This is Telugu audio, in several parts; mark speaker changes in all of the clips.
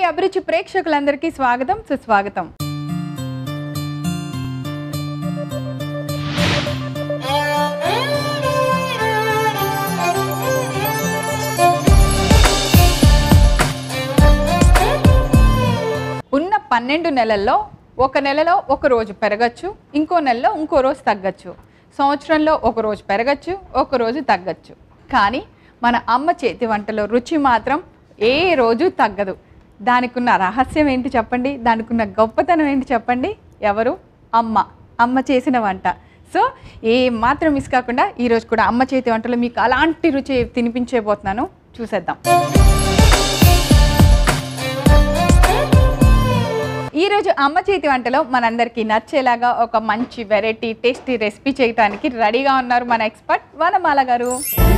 Speaker 1: అభిరుచి ప్రేక్షకులందరికీ స్వాగతం సుస్వాగతం ఉన్న పన్నెండు నెలల్లో ఒక నెలలో ఒక రోజు పెరగచ్చు ఇంకో నెలలో ఇంకో రోజు తగ్గచ్చు సంవత్సరంలో ఒక రోజు పెరగచ్చు ఒక రోజు తగ్గచ్చు కానీ మన అమ్మ చేతి వంటలో రుచి మాత్రం ఏ రోజు తగ్గదు దానికి ఉన్న రహస్యం ఏంటి చెప్పండి దానికి ఉన్న గొప్పతనం ఏంటి చెప్పండి ఎవరు అమ్మ అమ్మ చేసిన వంట సో ఏ మాత్రం మిస్ కాకుండా ఈరోజు కూడా అమ్మ చేతి వంటలో మీకు అలాంటి రుచి తినిపించబోతున్నాను చూసేద్దాం ఈరోజు అమ్మ చేతి వంటలో మనందరికీ నచ్చేలాగా ఒక మంచి వెరైటీ టేస్టీ రెసిపీ చేయడానికి రెడీగా ఉన్నారు మన ఎక్స్పర్ట్ వనమాల గారు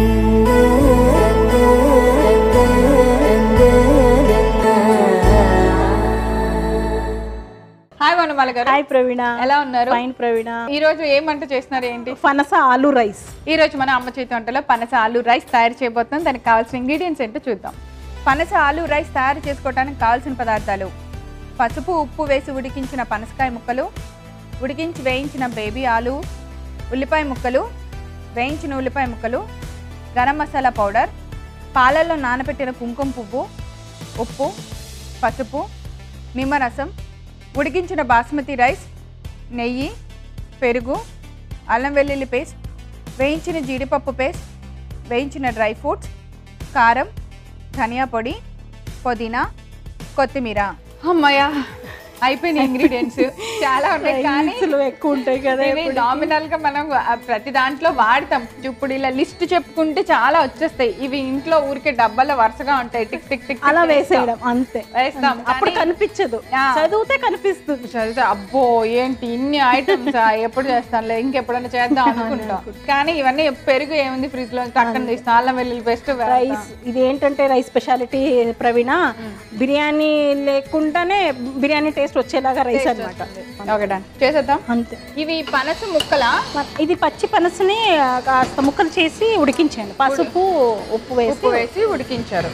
Speaker 1: హాయ్ వనమాల గారు
Speaker 2: హాయ్ ప్రవీణ
Speaker 1: ఎలా ఉన్నారు
Speaker 2: ఫైన్ ప్రవీణ
Speaker 1: ఈ రోజు ఏం వంట చేస్తున్నారు ఏంటి
Speaker 2: ఫనస ఆలు రైస్
Speaker 1: ఈ రోజు మన అమ్మ చేతి వంటలో పనస ఆలు రైస్ తయారు చేయబోతున్నాం దానికి కావాల్సిన ఇంగ్రీడియంట్స్ ఏంటో చూద్దాం పనస ఆలు రైస్ తయారు చేసుకోవడానికి కావాల్సిన పదార్థాలు పసుపు ఉప్పు వేసి ఉడికించిన పనసకాయ ముక్కలు ఉడికించి వేయించిన బేబీ ఆలు ఉల్లిపాయ ముక్కలు వేయించిన ఉల్లిపాయ ముక్కలు గరం మసాలా పౌడర్ పాలల్లో నానబెట్టిన కుంకుమ పువ్వు ఉప్పు పసుపు నిమ్మరసం ఉడికించిన బాస్మతి రైస్ నెయ్యి పెరుగు అల్లం వెల్లుల్లి పేస్ట్ వేయించిన జీడిపప్పు పేస్ట్ వేయించిన డ్రై ఫ్రూట్స్ కారం ధనియా పొడి పుదీనా కొత్తిమీర అమ్మయ్య అయిపోయిన ఇంగ్రీడియంట్స్ చాలా ఉన్నాయి కానీ
Speaker 2: రైస్లు ఎక్కువ ఉంటాయి కదా
Speaker 1: ఇవి నామినల్ గా మనం ఆ ప్రతి దాంట్లో వాడతాం ఇప్పుడు ఇలా లిస్ట్ చెప్పుకుంటే చాలా వచ్చేస్తాయి ఇవి ఇంట్లో ఊరికే డబ్బాలో వరుసగా ఉంటాయి టిక్ టిక్ టిక్
Speaker 2: అలా
Speaker 1: టిక్
Speaker 2: వేసేయడం అంతే
Speaker 1: వేస్తాం
Speaker 2: అప్పుడు
Speaker 1: కానీ-
Speaker 2: కనిపించదు
Speaker 1: ఆ.
Speaker 2: చదివితే కనిపిస్తుంది
Speaker 1: చదివితే అబ్బో ఏంటి ఇన్ని ఐటమ్స్ ఎప్పుడు చేస్తానులే ఇంకెప్పుడైనా చేద్దాం అనుకుంటాం కానీ ఇవన్నీ పెరుగు ఏముంది ఫ్రిడ్జ్ లో పక్కన తీస్తాం అల్లం వెల్లుల్లి బెస్ట్
Speaker 2: రైస్ ఇది ఏంటంటే రైస్ స్పెషాలిటీ ప్రవీణ బిర్యానీ లేకుండానే బిర్యానీ టేస్ట్ వచ్చేలాగా రైస్ అన్నమాట
Speaker 1: ఓకే డన్ చేసేద్దాం
Speaker 2: అంతే
Speaker 1: ఇవి పనస ముక్కల
Speaker 2: మ- ఇది పచ్చి పనసని ఆ, కాస్త ముక్కలు చేసి ఉడికించాను పసుపు ఉప్పు వేసి
Speaker 1: ఉప్పు వేసి ఉడికించారు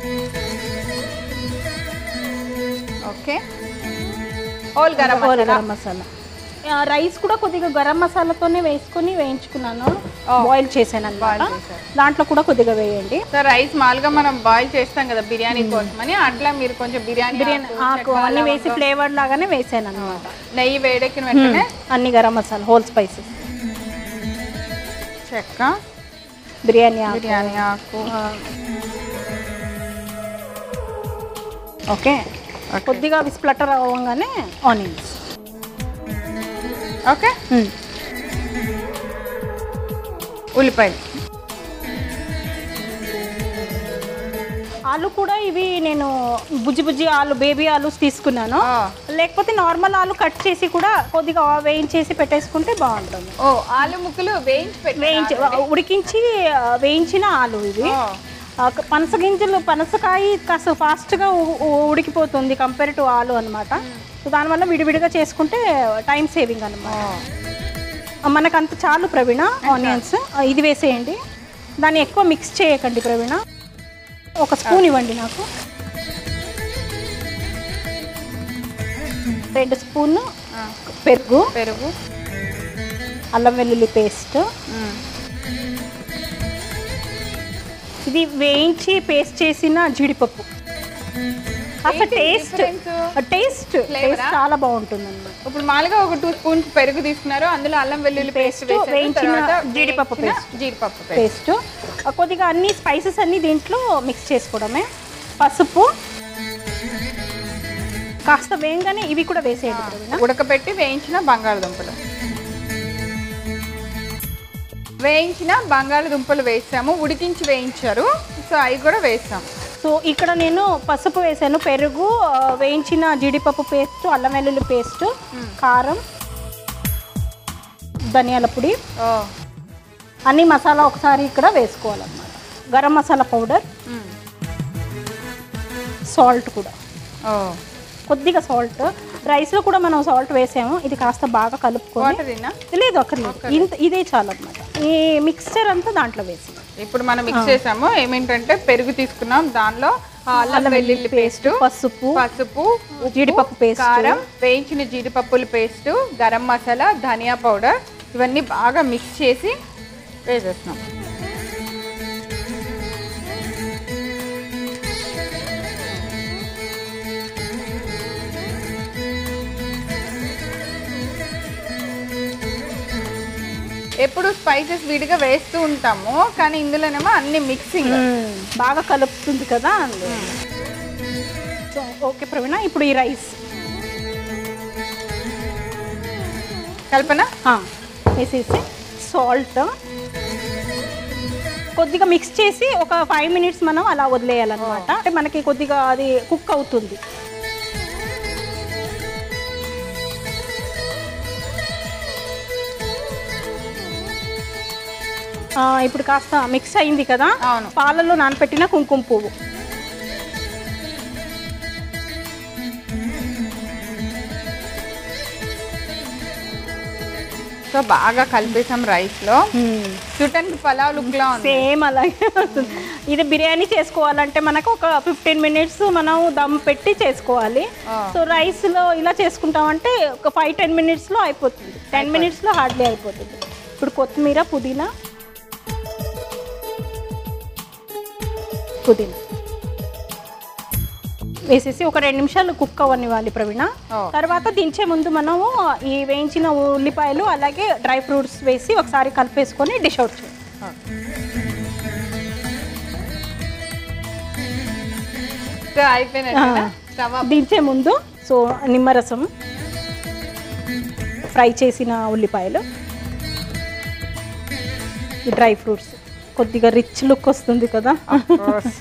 Speaker 1: ఓకే ఓల్ గరం
Speaker 2: ఓ,
Speaker 1: మసాలా
Speaker 2: గరం మసాలా ఆ, రైస్ కూడా కొద్దిగా గరం మసాలాతోనే వేసుకొని వేయించుకున్నాను బాయిల్ చేశాను అనమాట
Speaker 1: Boil చేశారు.
Speaker 2: దాంట్లో కూడా కొద్దిగా వేయండి
Speaker 1: సో రైస్ మామూలుగా మనం బాయిల్ చేస్తాం కదా బిర్యానీ కోసమని అట్లా మీరు కొంచెం బిర్యానీ
Speaker 2: బిర్యానీ
Speaker 1: ఆకు,
Speaker 2: ఆకు
Speaker 1: చెక్క,
Speaker 2: అన్ని వేసి
Speaker 1: లవంగం,
Speaker 2: ఫ్లేవర్ లాగానే వేసాను అనమాట
Speaker 1: నెయ్యి వేడెక్కిన వెంటనే
Speaker 2: అన్ని గరం మసాలా హోల్ స్పైసెస్
Speaker 1: చెక్క
Speaker 2: బిర్యానీ ఆకు
Speaker 1: బిర్యానీ ఆకు
Speaker 2: ఓకే కొద్దిగా అవి స్ప్లటర్ అవ్వగానే ఆనియన్స్
Speaker 1: ఓకే ఉల్లిపాయలు
Speaker 2: ఆలు కూడా ఇవి నేను బుజ్జి బుజ్జి ఆలు బేబీ ఆలు తీసుకున్నాను
Speaker 1: ఆ.
Speaker 2: లేకపోతే నార్మల్ ఆలు కట్ చేసి కూడా కొద్దిగా వేయించేసి పెట్టేసుకుంటే బాగుంటుంది
Speaker 1: ఓ ఆలు ముక్కలు వేయించి పెట్టారా?
Speaker 2: వేయించి ఉడికించి ఆ, వేయించిన ఆలు ఇవి
Speaker 1: ఓ,
Speaker 2: ఆ, పనస గింజలు పనసకాయ కాస్త ఫాస్ట్గా ఉ- ఉ- ఉడికిపోతుంది కంపేర్ టు ఆలు అనమాట సో దానివల్ల విడివిడిగా చేసుకుంటే టైం సేవింగ్ అనమాట మనకు అంత చాలు ప్రవీణ ఆనియన్స్ ఇది వేసేయండి దాన్ని ఎక్కువ మిక్స్ చేయకండి ప్రవీణ ఒక స్పూన్ ఇవ్వండి నాకు రెండు స్పూన్
Speaker 1: ఆ,
Speaker 2: పెరుగు
Speaker 1: పెరుగు
Speaker 2: అల్లం వెల్లుల్లి పేస్ట్
Speaker 1: ఉమ్,
Speaker 2: ఇది వేయించి పేస్ట్ చేసిన జీడిపప్పు అసలు
Speaker 1: ఏంటి
Speaker 2: taste
Speaker 1: difference?
Speaker 2: Taste
Speaker 1: Flavour
Speaker 2: taste
Speaker 1: ఆ?
Speaker 2: చాలా బాగుంటుంది అన్నమాట
Speaker 1: ఇప్పుడు మామూలుగా ఒక టూ స్పూన్స్ పెరుగు తీసుకున్నారు అందులో అల్లం వెల్లుల్లి పేస్ట్
Speaker 2: Paste, వేయించిన జీడిపప్పు
Speaker 1: జీడిపప్పు పేస్ట్
Speaker 2: పేస్ట్ కొద్దిగా అన్ని స్పైసెస్ అన్ని దీంట్లో మిక్స్ చేసుకోవడమే పసుపు కాస్త వేయంగానే ఇవి కూడా వేసేయండి ప్రవీణ.
Speaker 1: ఉడకబెట్టి వేయించిన బంగాళదుంపలు వేయించిన బంగాళదుంపలు వేసాము ఉడికించి వేయించారు సో అవి కూడా వేసాం
Speaker 2: సో ఇక్కడ నేను పసుపు వేసాను పెరుగు ఆ, వేయించిన జీడిపప్పు పేస్ట్ అల్లం వెల్లుల్లి పేస్ట్ కారం ధనియాల పొడి
Speaker 1: ఓ
Speaker 2: అన్ని మసాలా ఒకసారి ఇక్కడ వేసుకోవాలన్నమాట garam masala powder
Speaker 1: um.
Speaker 2: Salt కూడా
Speaker 1: ఓ
Speaker 2: కొద్దిగా సాల్ట్ రైస్లో కూడా మనం సాల్ట్ వేసాము ఇది కాస్త బాగా కలుపుకొని
Speaker 1: వాటర్ తిన్నా
Speaker 2: లేదు అక్కర్లేదు ఇంత ఇదే చాలు అనమాట ఈ మిక్స్చర్ అంతా దాంట్లో వేసి
Speaker 1: ఇప్పుడు మనం మిక్స్ చేసాము ఏమేంటంటే పెరుగు తీసుకున్నాం దానిలో అల్లం వెల్లుల్లి పేస్ట్
Speaker 2: పసుపు
Speaker 1: పసుపు ఉప్పు,
Speaker 2: జీడిపప్పు paste.
Speaker 1: కారం వేయించిన జీడిపప్పుల పేస్ట్ గరం మసాలా ధనియా పౌడర్ ఇవన్నీ బాగా మిక్స్ చేసి వేసేస్తున్నాం ఎప్పుడు స్పైసెస్ విడిగా వేస్తూ ఉంటాము కానీ ఇందులోనేమో అన్ని మిక్సింగ్
Speaker 2: మ్మ్. బాగా కలుపుతుంది కదా అందులో. సో ఓకే ప్రవీణ ఇప్పుడు ఈ రైస్
Speaker 1: కల్పన
Speaker 2: ఆ, వేసేసి సాల్ట్ కొద్దిగా మిక్స్ చేసి ఒక ఫైవ్ మినిట్స్ మనం అలా వదిలేయాలన్నమాట అంటే మనకి కొద్దిగా అది కుక్ అవుతుంది ఆ, ఇప్పుడు కాస్త మిక్స్ అయింది కదా
Speaker 1: అవును.
Speaker 2: పాలలో నానపెట్టిన కుంకుమ పువ్వు
Speaker 1: సో బాగా కలిపేసాం రైస్ లో చూడటానికి పలావ్ లుక్ లా ఉంది
Speaker 2: సేమ్ అలాగే ఉంటుంది ఇది బిర్యానీ చేసుకోవాలంటే మనకు ఒక ఫిఫ్టీన్ మినిట్స్ మనం దమ్ పెట్టి చేసుకోవాలి
Speaker 1: ఆ.
Speaker 2: సో రైస్లో ఇలా చేసుకుంటామంటే ఒక ఫైవ్ టెన్ మినిట్స్లో అయిపోతుంది టెన్ మినిట్స్లో హార్డ్లీ అయిపోతుంది ఇప్పుడు కొత్తిమీర పుదీనా పుదీనా వేసేసి ఒక రెండు నిమిషాలు కుక్ అవ్వనివ్వాలి ప్రవీణ
Speaker 1: ఓ.
Speaker 2: తర్వాత దించే ముందు మనము ఈ వేయించిన ఉల్లిపాయలు అలాగే డ్రై ఫ్రూట్స్ వేసి ఒకసారి కలిపేసుకొని డిష్ అవుట్ చేయాలి
Speaker 1: సో అయిపోయినట్టు స్టవ్ ఆఫ్.
Speaker 2: దించే ముందు సో నిమ్మరసం ఫ్రై చేసిన ఉల్లిపాయలు ఈ డ్రై ఫ్రూట్స్ కొద్దిగా రిచ్ లుక్ వస్తుంది కదా
Speaker 1: course.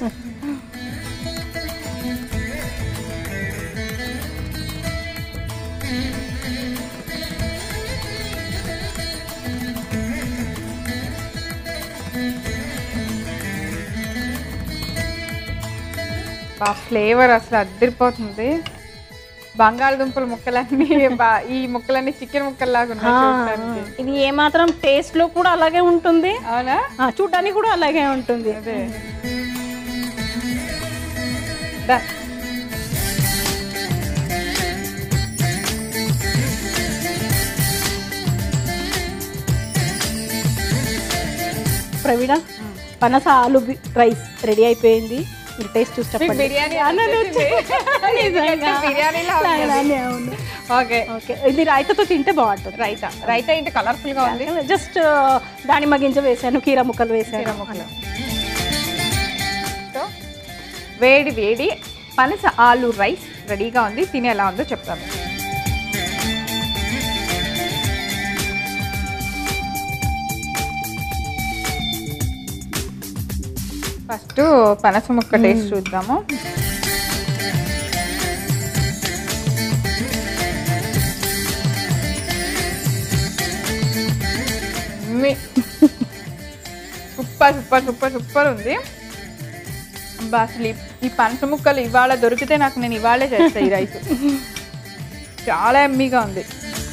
Speaker 1: బా ఫ్లేవర్ అసలు అద్దరిపోతుంది బంగాళదుంపల ముక్కలన్నీ బా- ఈ ముక్కలన్నీ చికెన్ ముక్కల్లాగా ఉన్నాయి చూడటానికి.
Speaker 2: ఇది ఏమాత్రం టేస్ట్ లో కూడా అలాగే ఉంటుంది
Speaker 1: అవునా
Speaker 2: ఆ, చూడ్డానికి కూడా అలాగే ఉంటుంది
Speaker 1: అదే దా.
Speaker 2: ప్రవీణ పనస ఆలు బి- రైస్ రెడీ అయిపోయింది మీరు టేస్ట్ చూసి
Speaker 1: మీకు
Speaker 2: చెప్పండి
Speaker 1: బిర్యానీ
Speaker 2: అనను.
Speaker 1: అనిపించింది. ఎందుకంటే బిర్యానీలా ఉంది.
Speaker 2: అలానే అవును
Speaker 1: ఓకే
Speaker 2: ఓకే ఇది రైతాతో తింటే బాగుంటుంది
Speaker 1: రైతా రైతా ఏంటి కలర్ఫుల్ గా ఉంది
Speaker 2: జస్ట్ దానిమ్మ గింజ వేసాను కీర ముక్కలు వేసాను
Speaker 1: కీర ముక్కలు. సో వేడి వేడి పనస ఆలు రైస్ రెడీగా ఉంది తిని ఎలా ఉందో చెప్తాను ఫస్ట్ పనస ముక్క టేస్ట్ చూద్దాము మీ- సూపర్ సూపర్ సూపర్ సూపర్ ఉంది అబ్బా అసలు ఈ- ఈ పనస ముక్కలు ఇవాళ దొరికితే నాకు నేను ఇవాళే చేస్తాను ఈ రైస్ చాలా ఎమ్మీగా ఉంది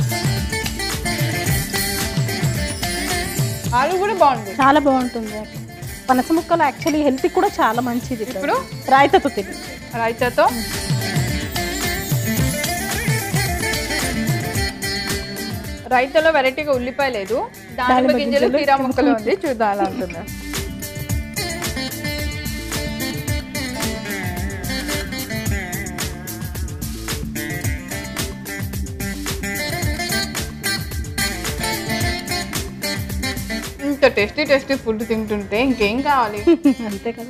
Speaker 1: ఆలు కూడా బాగుంది
Speaker 2: చాలా బాగుంటుంది పనస ముక్కలు యాక్చువల్లీ హెల్త్ కూడా చాలా మంచిది
Speaker 1: ఇప్పుడు?
Speaker 2: రాయితతో తిని
Speaker 1: రైతాతో రైతాలో వెరైటీగా ఉల్లిపాయ లేదు దానిమ్మ
Speaker 2: దానిమ్మ
Speaker 1: గింజలు
Speaker 2: గింజలు,
Speaker 1: కీరా ముక్కలు ఉంది చూద్దాం అలా ఉంటుందా ఇంత టేస్టీ టేస్టీ ఫుడ్ తింటుంటే ఇంకేం కావాలి
Speaker 2: అంతే కదా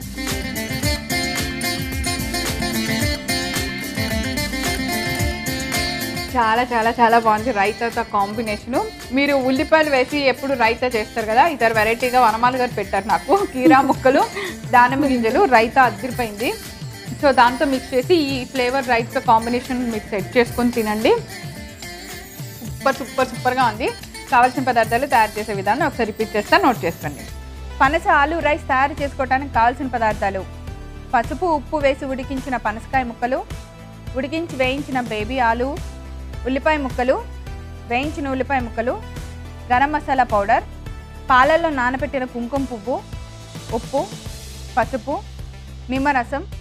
Speaker 1: చాలా చాలా చాలా బాగుంది రైతాతో కాంబినేషను మీరు ఉల్లిపాయలు వేసి ఎప్పుడు రైతా చేస్తారు కదా ఇతర వెరైటీగా వనమాల గారు పెట్టారు నాకు కీరా ముక్కలు దానిమ్మ గింజలు రైతా అద్దరిపోయింది సో దాంతో మిక్స్ చేసి ఈ ఫ్లేవర్ రైస్తో కాంబినేషన్ మీరు సెట్ చేసుకొని తినండి సూపర్ సూపర్ సూపర్గా ఉంది కావాల్సిన పదార్థాలు తయారు చేసే విధానం ఒకసారి రిపీట్ చేస్తా నోట్ చేసుకోండి పనస ఆలు రైస్ తయారు చేసుకోవడానికి కావాల్సిన పదార్థాలు పసుపు ఉప్పు వేసి ఉడికించిన పనసకాయ ముక్కలు ఉడికించి వేయించిన బేబీ ఆలు ఉల్లిపాయ ముక్కలు వేయించిన ఉల్లిపాయ ముక్కలు గరం మసాలా పౌడర్ పాలల్లో నానబెట్టిన కుంకుమ పువ్వు ఉప్పు పసుపు నిమ్మరసం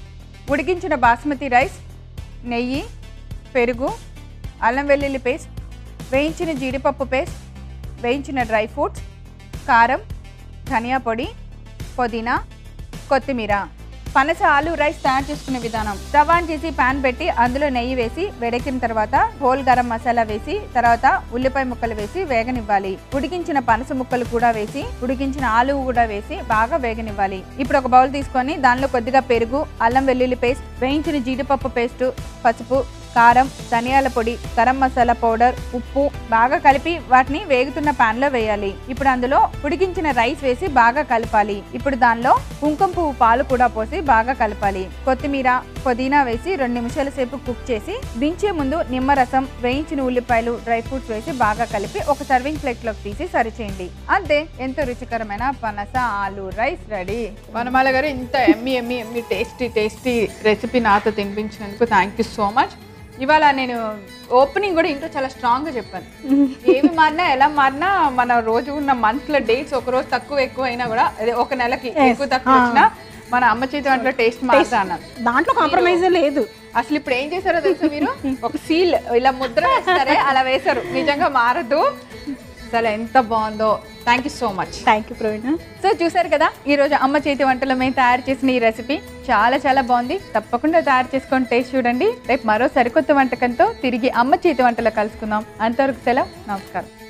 Speaker 1: ఉడికించిన బాస్మతి రైస్ నెయ్యి పెరుగు అల్లం వెల్లుల్లి పేస్ట్ వేయించిన జీడిపప్పు పేస్ట్ వేయించిన డ్రై ఫ్రూట్స్ కారం ధనియా పొడి పుదీనా కొత్తిమీర పనస ఆలు రైస్ తయారు చేసుకునే విధానం స్టవ్ ఆన్ చేసి పాన్ పెట్టి అందులో నెయ్యి వేసి వేడెక్కిన తర్వాత హోల్ గరం మసాలా వేసి తర్వాత ఉల్లిపాయ ముక్కలు వేసి వేగనివ్వాలి ఉడికించిన పనస ముక్కలు కూడా వేసి ఉడికించిన ఆలు కూడా వేసి బాగా వేగనివ్వాలి ఇప్పుడు ఒక బౌల్ తీసుకొని దానిలో కొద్దిగా పెరుగు అల్లం వెల్లుల్లి పేస్ట్ వేయించిన జీడిపప్పు పేస్ట్ పసుపు కారం ధనియాల పొడి గరం మసాలా పౌడర్ ఉప్పు బాగా కలిపి వాటిని వేగుతున్న పాన్ లో వేయాలి ఇప్పుడు అందులో ఉడికించిన రైస్ వేసి బాగా కలపాలి ఇప్పుడు దానిలో కుంకుమ పువ్వు పాలు కూడా పోసి బాగా కలపాలి కొత్తిమీర పుదీనా వేసి రెండు నిమిషాల సేపు కుక్ చేసి దించే ముందు నిమ్మరసం వేయించిన ఉల్లిపాయలు డ్రై ఫ్రూట్స్ వేసి బాగా కలిపి ఒక సర్వింగ్ ప్లేట్ లోకి తీసి సర్వ్ చేయండి అంతే ఎంతో రుచికరమైన పనస ఆలు రైస్ రెడీ వనమాల గారు ఇంత yummy yummy yummy tasty tasty recipe నాతో తినిపించినందుకు థ్యాంక్ యూ సో మచ్ ఇవాళ నేను ఓపెనింగ్ కూడా ఇంట్లో చాలా స్ట్రాంగ్ గా చెప్పాను ఏమి మారినా ఎలా మారినా మన రోజు ఉన్న మంత్ లో డేట్స్ ఒక రోజు తక్కువ ఎక్కువ అయినా కూడా అదే ఒక నెలకి ఎక్కువ తక్కువ వచ్చినా మన అమ్మ చేతి వంటలో టేస్ట్ మారుతా అన్నాను
Speaker 2: దాంట్లో కాంప్రమైజ్ లేదు
Speaker 1: అసలు ఇప్పుడు ఏం చేశారో తెలుసా మీరు ఒక సీల్ ఇలా ముద్ర వేస్తారే అలా వేశారు నిజంగా మారదు అసలు ఎంత బాగుందో thank you so much
Speaker 2: thank you Praveena
Speaker 1: so చూసారు కదా ఈ రోజు అమ్మ చేతి వంటలో మేము తయారు చేసిన ఈ రెసిపీ చాలా చాలా బాగుంది తప్పకుండా తయారు చేసుకొని టేస్ట్ చూడండి రేపు మరో సరికొత్త వంటకంతో తిరిగి అమ్మ చేతి వంటలో కలుసుకుందాం అంతవరకు సెలవు నమస్కారం